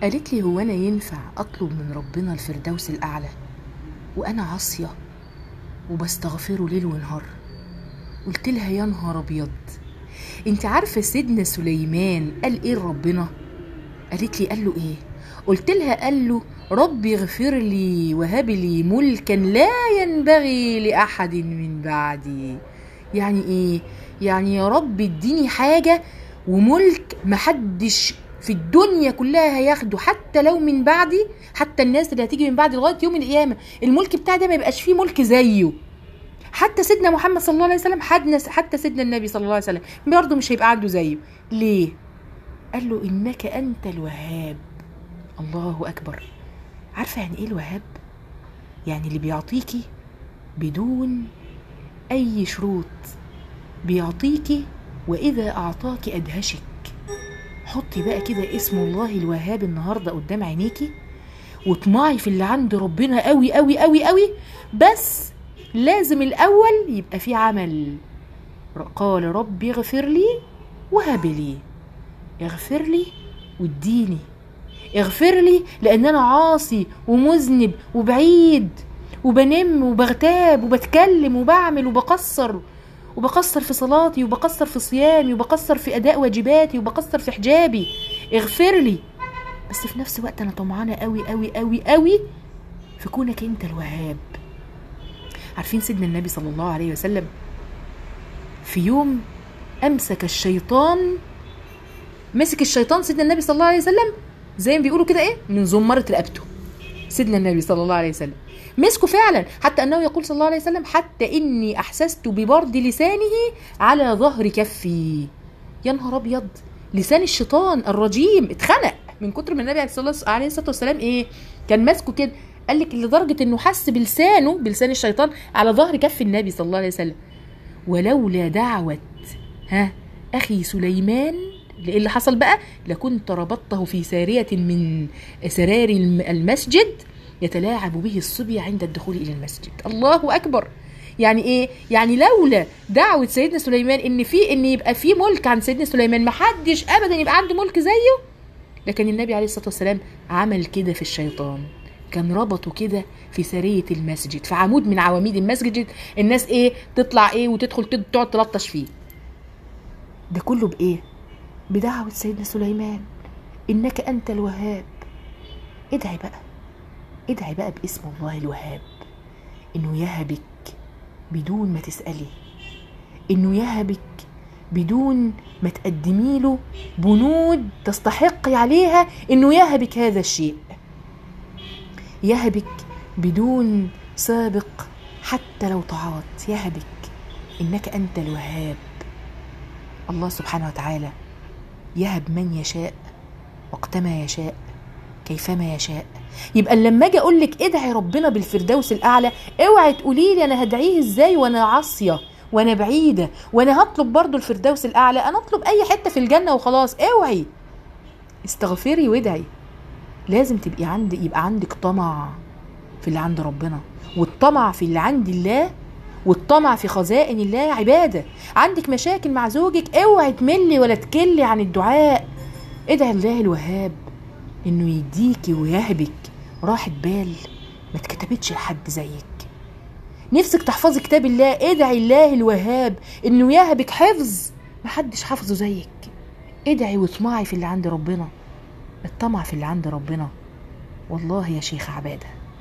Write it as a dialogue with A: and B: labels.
A: قالت لي هو انا ينفع اطلب من ربنا الفردوس الاعلى وانا عاصيه وبستغفره ليل ونهار قلت لها يا نهار ابيض انت عارفه سيدنا سليمان قال ايه لربنا قالت لي قال له ايه قلت لها قال له ربي اغفر لي وهب لي ملكا لا ينبغي لاحد من بعدي يعني ايه يعني يا رب اديني حاجه وملك محدش في الدنيا كلها هياخده حتى لو من بعدي حتى الناس اللي هتيجي من بعد لغايه يوم القيامه الملك بتاعي ده ما يبقاش فيه ملك زيه حتى سيدنا محمد صلى الله عليه وسلم حدنا حتى سيدنا النبي صلى الله عليه وسلم برضه مش هيبقى عنده زيه ليه قال له انك انت الوهاب الله اكبر عارفه يعني ايه الوهاب يعني اللي بيعطيكي بدون اي شروط بيعطيكي واذا اعطاك ادهشك حطي بقى كده اسم الله الوهاب النهارده قدام عينيكي واطمعي في اللي عند ربنا قوي قوي قوي قوي بس لازم الاول يبقى في عمل قال ربي اغفر لي وهب لي اغفر لي واديني اغفر لي لان انا عاصي ومذنب وبعيد وبنم وبغتاب وبتكلم وبعمل وبقصر وبقصر في صلاتي وبقصر في صيامي وبقصر في اداء واجباتي وبقصر في حجابي اغفر لي بس في نفس الوقت انا طمعانه قوي قوي قوي قوي في كونك انت الوهاب عارفين سيدنا النبي صلى الله عليه وسلم في يوم امسك الشيطان مسك الشيطان سيدنا النبي صلى الله عليه وسلم زي ما بيقولوا كده ايه من زمرة رقبته سيدنا النبي صلى الله عليه وسلم مسكه فعلا حتى انه يقول صلى الله عليه وسلم حتى اني احسست ببرد لسانه على ظهر كفي يا نهار ابيض لسان الشيطان الرجيم اتخنق من كتر ما النبي عليه الصلاه والسلام ايه كان ماسكه كده قال لك لدرجه انه حس بلسانه بلسان الشيطان على ظهر كف النبي صلى الله عليه وسلم ولولا دعوه ها اخي سليمان ايه اللي حصل بقى لكنت ربطته في ساريه من سرار المسجد يتلاعب به الصبي عند الدخول الى المسجد الله اكبر يعني ايه يعني لولا دعوه سيدنا سليمان ان في ان يبقى في ملك عند سيدنا سليمان ما حدش ابدا يبقى عنده ملك زيه لكن النبي عليه الصلاه والسلام عمل كده في الشيطان كان ربطه كده في سريه المسجد في عمود من عواميد المسجد الناس ايه تطلع ايه وتدخل تقعد تلطش فيه ده كله بايه بدعوه سيدنا سليمان انك انت الوهاب ادعي بقى ادعي بقى باسم الله الوهاب انه يهبك بدون ما تسألي انه يهبك بدون ما تقدمي له بنود تستحقي عليها انه يهبك هذا الشيء يهبك بدون سابق حتى لو طاعات يهبك انك انت الوهاب الله سبحانه وتعالى يهب من يشاء وقتما يشاء كيفما يشاء يبقى لما اجي اقول لك ادعي ربنا بالفردوس الاعلى اوعي تقولي لي انا هدعيه ازاي وانا عاصيه وانا بعيده وانا هطلب برضو الفردوس الاعلى انا اطلب اي حته في الجنه وخلاص اوعي استغفري وادعي لازم تبقي عند يبقى عندك طمع في اللي عند ربنا والطمع في اللي عند الله والطمع في خزائن الله عباده عندك مشاكل مع زوجك اوعي تملي ولا تكلي عن الدعاء ادعي الله الوهاب انه يديكي ويهبك راحة بال ما اتكتبتش لحد زيك نفسك تحفظي كتاب الله ادعي الله الوهاب انه يهبك حفظ محدش حافظه زيك ادعي واطمعي في اللي عند ربنا الطمع في اللي عند ربنا والله يا شيخ عباده